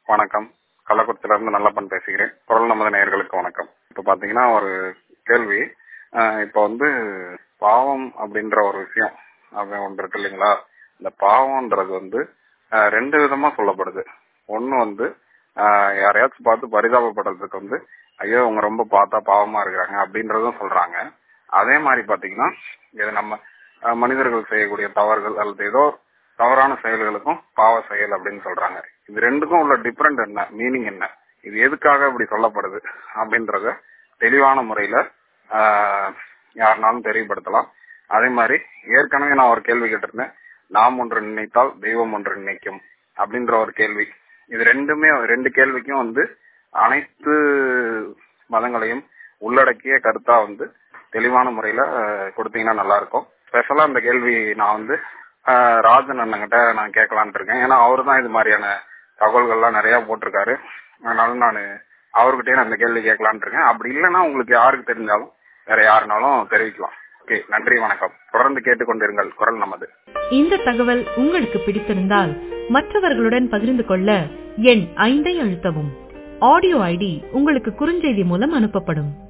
வணக்கம் கள்ளக்குறிச்சியில இருந்து நல்லப்பன் பேசுகிறேன் குரல் நமது நேயர்களுக்கு வணக்கம் இப்ப பாத்தீங்கன்னா ஒரு கேள்வி அஹ் இப்ப வந்து பாவம் அப்படின்ற ஒரு விஷயம் அப்படி ஒன்று இருக்கு இல்லைங்களா இந்த பாவம்ன்றது வந்து அஹ் ரெண்டு விதமா சொல்லப்படுது ஒண்ணு வந்து அஹ் யாரையாச்சும் பார்த்து பரிதாபப்படுறதுக்கு வந்து ஐயோ அவங்க ரொம்ப பார்த்தா பாவமா இருக்கிறாங்க அப்படின்றதும் சொல்றாங்க அதே மாதிரி பாத்தீங்கன்னா இது நம்ம அஹ் மனிதர்கள் செய்யக்கூடிய தவறுகள் அல்லது ஏதோ தவறான செயல்களுக்கும் பாவ செயல் அப்படின்னு சொல்றாங்க இது ரெண்டுக்கும் உள்ள டிஃபரெண்ட் என்ன மீனிங் என்ன இது எதுக்காக இப்படி சொல்லப்படுது அப்படின்றத தெளிவான முறையில ஆஹ் யாருனாலும் தெரியப்படுத்தலாம் அதே மாதிரி ஏற்கனவே நான் ஒரு கேள்வி கேட்டிருந்தேன் நாம் ஒன்று நினைத்தால் தெய்வம் ஒன்று நினைக்கும் அப்படின்ற ஒரு கேள்வி இது ரெண்டுமே ரெண்டு கேள்விக்கும் வந்து அனைத்து மதங்களையும் உள்ளடக்கிய கருத்தா வந்து தெளிவான முறையில ஆஹ் கொடுத்தீங்கன்னா நல்லா இருக்கும் ஸ்பெஷலா இந்த கேள்வி நான் வந்து ஆஹ் ராஜன் அண்ணங்கிட்ட நான் கேட்கலான்ட்டு இருக்கேன் ஏன்னா அவரு தான் இது மாதிரியான தகவல்கள்லாம் நிறைய போட்டிருக்காரு அதனால நான் அவர்கிட்டயே நான் இந்த கேள்வி கேட்கலான்ட்டு இருக்கேன் அப்படி இல்லைன்னா உங்களுக்கு யாருக்கு தெரிஞ்சாலும் வேற யாருனாலும் தெரிவிக்கலாம் ஓகே நன்றி வணக்கம் தொடர்ந்து கேட்டுக்கொண்டிருங்கள் குரல் நமது இந்த தகவல் உங்களுக்கு பிடித்திருந்தால் மற்றவர்களுடன் பகிர்ந்து கொள்ள எண் ஐந்தை அழுத்தவும் ஆடியோ ஐடி உங்களுக்கு குறுஞ்செய்தி மூலம் அனுப்பப்படும்